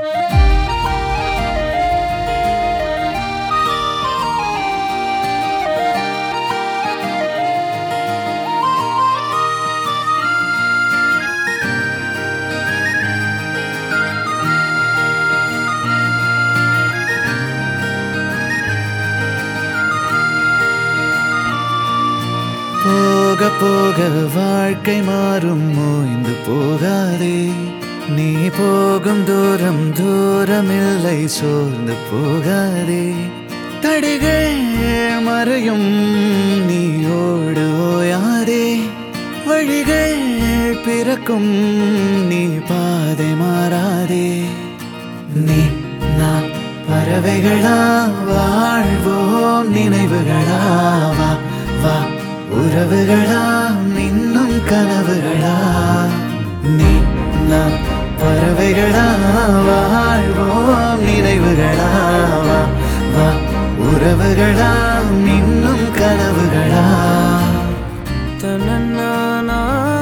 போக போக வாழ்க்கை மாறும் ஓய்ந்து போகாதே நீ போகும் தூரம் தூரமில்லை சோர்ந்து போகாதே தடைகள் மறையும் நீ ஓடு ஓயாதே வழிகள் பிறக்கும் நீ பாதை மாறாதே நீ நான் பறவைகளா வாழ்வோம் நினைவுகளா வா வா உறவுகளா இன்னும் கனவுகளா நீ நான் பறவைகளா வாழ்வோம் நினைவுகளா வா வா உறவுகளா இன்னும் கனவுகளா தனநானா,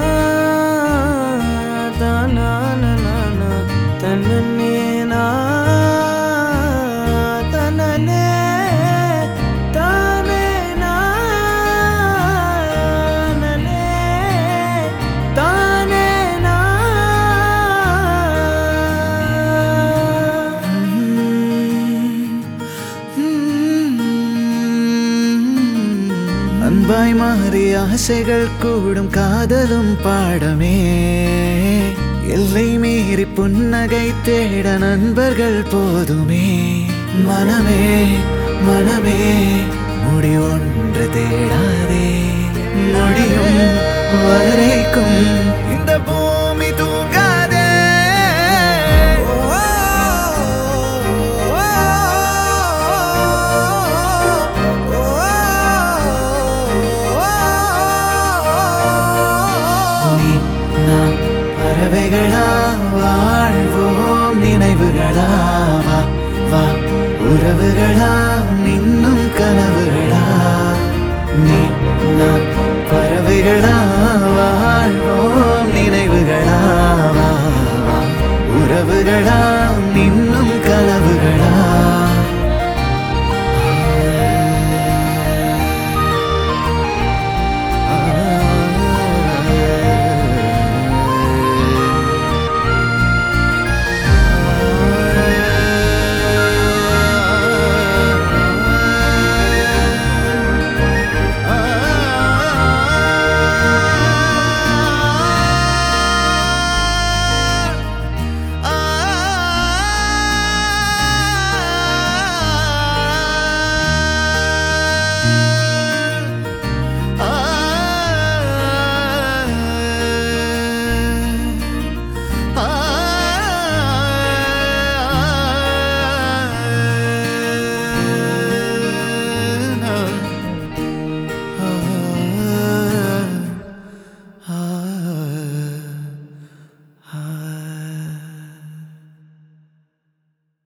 தனானனானா, தனனேனா, தனனே, தானேனா, நனே, தானேனா. அன்பாய் மாறி ஆசைகள் கூடும் காதலும் பாடமே எல்லை மீறி புன்னகை தேட நண்பர்கள் போதுமே மனமே மனமே முடி ஒன்று தேடாதே முடியும் வரைக்கும் இந்த பூமி தூங்காதே நீ நாம் பறவைகளா வாழ்வோம் நினைவுகளா வா வா உறவுகளா இன்னும் கனவுகளா நீ நாம் பறவைகளா